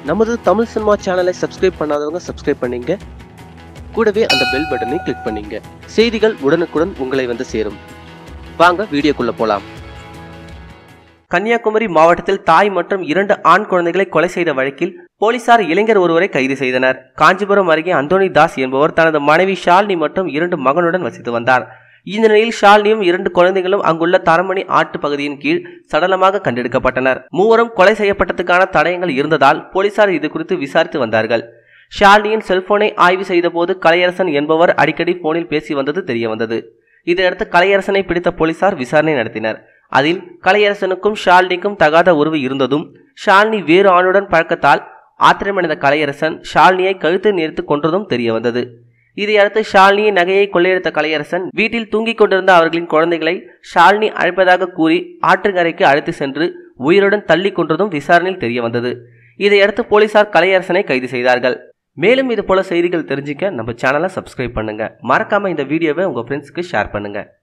நமது தமிழ் சினிமா சேனலை சப்ஸ்கிரைப் பண்ணாதவங்க சப்ஸ்கிரைப் பண்ணீங்க கூடவே அந்த பெல் பட்டனை கிளிக் பண்ணீங்க செய்திகள் உடனுக்குடன் உங்களை வந்து சேரும் வாங்க வீடியோக்குள்ள போலாம் கன்னியாகுமரி மாவட்டத்தில் தாய் மற்றும் இரண்டு ஆண் குழந்தைகளை கொலை செய்த வழக்கில் போலீசார் இளைஞர் ஒருவரை கைது செய்தனர் காஞ்சிபுரம் அருகே அந்தோனி தாஸ் என்பவர் தனது மனைவி ஷாலினி மற்றும் இரண்டு மகனுடன் வசித்து வந்தார் இந்த நிலையில் ஷாலினியும் இரண்டு குழந்தைகளும் அங்குள்ள தரமணி ஆட்டு பகுதியின் கீழ் சடலமாக கண்டெடுக்கப்பட்டனர் மூவரும் கொலை செய்யப்பட்டதுக்கான தடயங்கள் இருந்ததால் போலீசார் இது குறித்து விசாரித்து வந்தார்கள் ஷாலினியின் செல்போனை ஆய்வு செய்தபோது கலையரசன் என்பவர் அடிக்கடி போனில் பேசி வந்தது தெரியவந்தது இதையடுத்து கலையரசனை பிடித்த போலீசார் விசாரணை நடத்தினர் அதில் கலையரசனுக்கும் ஷாலினிக்கும் தகாத உறவு இருந்ததும் ஷாலினி வேறு ஆணுடன் பழக்கத்தால் ஆத்திரமடைந்த கலையரசன் ஷாலினியை கழுத்து நேர்த்து கொன்றதும் தெரியவந்தது இதையடுத்து ஷாலினியின் நகையை கொள்ளையடித்த கலையரசன் வீட்டில் தூங்கிக் கொண்டிருந்த அவர்களின் குழந்தைகளை ஷாலினி அழைப்பதாக கூறி ஆற்றுங்கரைக்கு அழைத்து சென்று உயிருடன் தள்ளி கொன்றதும் விசாரணையில் தெரியவந்தது இதையடுத்து போலீசார் கலையரசனை கைது செய்தார்கள் மேலும் இது போல செய்திகள் தெரிஞ்சுக்க நம்ம சேனலை சப்ஸ்கிரைப் பண்ணுங்க மறக்காம இந்த வீடியோவை உங்க ஃப்ரெண்ட்ஸ்க்கு ஷேர் பண்ணுங்க